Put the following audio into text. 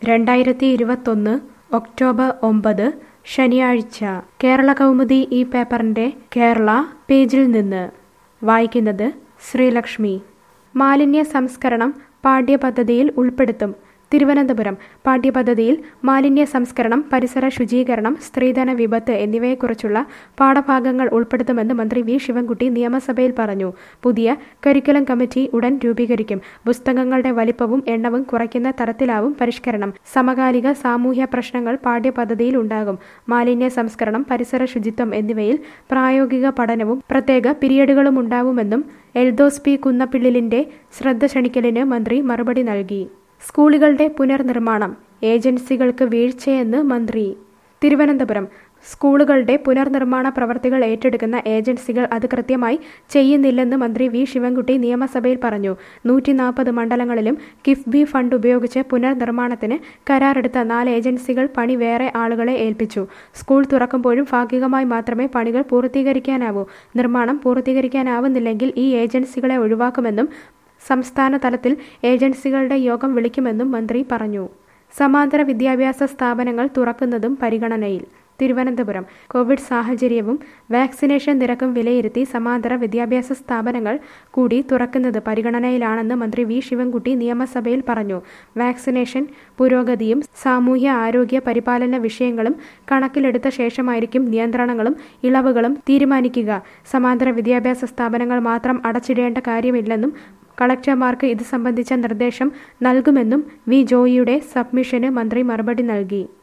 രണ്ടായിരത്തി ഇരുപത്തൊന്ന് ഒക്ടോബർ ഒമ്പത് ശനിയാഴ്ച കേരള കൗമുദി ഈ പേപ്പറിന്റെ കേരള പേജിൽ നിന്ന് വായിക്കുന്നത് ശ്രീലക്ഷ്മി മാലിന്യ സംസ്കരണം പാഠ്യപദ്ധതിയിൽ ഉൾപ്പെടുത്തും തിരുവനന്തപുരം പാഠ്യപദ്ധതിയിൽ മാലിന്യ സംസ്കരണം പരിസര ശുചീകരണം സ്ത്രീധന വിപത്ത് എന്നിവയെക്കുറിച്ചുള്ള പാഠഭാഗങ്ങൾ ഉൾപ്പെടുത്തുമെന്ന് മന്ത്രി വി ശിവൻകുട്ടി നിയമസഭയിൽ പറഞ്ഞു പുതിയ കരിക്കുലം കമ്മിറ്റി ഉടൻ രൂപീകരിക്കും പുസ്തകങ്ങളുടെ വലിപ്പവും എണ്ണവും കുറയ്ക്കുന്ന തരത്തിലാവും പരിഷ്കരണം സമകാലിക സാമൂഹ്യ പ്രശ്നങ്ങൾ പാഠ്യപദ്ധതിയിൽ ഉണ്ടാകും മാലിന്യ സംസ്കരണം പരിസര ശുചിത്വം എന്നിവയിൽ പ്രായോഗിക പഠനവും പ്രത്യേക പിരിയഡുകളും ഉണ്ടാവുമെന്നും എൽദോസ് പി കുന്നപ്പിള്ളിലിന്റെ ശ്രദ്ധ ക്ഷണിക്കലിന് മന്ത്രി മറുപടി നൽകി സ്കൂളുകളുടെ പുനർനിർമ്മാണം ഏജൻസികൾക്ക് വീഴ്ചയെന്ന് മന്ത്രി തിരുവനന്തപുരം സ്കൂളുകളുടെ പുനർനിർമ്മാണ പ്രവർത്തികൾ ഏറ്റെടുക്കുന്ന ഏജൻസികൾ അത് കൃത്യമായി ചെയ്യുന്നില്ലെന്ന് മന്ത്രി വി ശിവൻകുട്ടി നിയമസഭയിൽ പറഞ്ഞു നൂറ്റി നാൽപ്പത് മണ്ഡലങ്ങളിലും കിഫ്ബി ഫണ്ട് ഉപയോഗിച്ച് പുനർനിർമ്മാണത്തിന് കരാറെടുത്ത നാല് ഏജൻസികൾ പണി വേറെ ആളുകളെ ഏൽപ്പിച്ചു സ്കൂൾ തുറക്കുമ്പോഴും ഭാഗികമായി മാത്രമേ പണികൾ പൂർത്തീകരിക്കാനാവൂ നിർമ്മാണം പൂർത്തീകരിക്കാനാവുന്നില്ലെങ്കിൽ ഈ ഏജൻസികളെ ഒഴിവാക്കുമെന്നും സംസ്ഥാന തലത്തിൽ ഏജൻസികളുടെ യോഗം വിളിക്കുമെന്നും മന്ത്രി പറഞ്ഞു സമാന്തര വിദ്യാഭ്യാസ സ്ഥാപനങ്ങൾ തുറക്കുന്നതും പരിഗണനയിൽ തിരുവനന്തപുരം കോവിഡ് സാഹചര്യവും വാക്സിനേഷൻ നിരക്കും വിലയിരുത്തി സമാന്തര വിദ്യാഭ്യാസ സ്ഥാപനങ്ങൾ കൂടി തുറക്കുന്നത് പരിഗണനയിലാണെന്ന് മന്ത്രി വി ശിവൻകുട്ടി നിയമസഭയിൽ പറഞ്ഞു വാക്സിനേഷൻ പുരോഗതിയും സാമൂഹ്യ ആരോഗ്യ പരിപാലന വിഷയങ്ങളും കണക്കിലെടുത്ത ശേഷമായിരിക്കും നിയന്ത്രണങ്ങളും ഇളവുകളും തീരുമാനിക്കുക സമാന്തര വിദ്യാഭ്യാസ സ്ഥാപനങ്ങൾ മാത്രം അടച്ചിടേണ്ട കാര്യമില്ലെന്നും കളക്ടർമാർക്ക് ഇത് സംബന്ധിച്ച നിർദ്ദേശം നൽകുമെന്നും വി ജോയിയുടെ സബ്മിഷന് മന്ത്രി മറുപടി നൽകി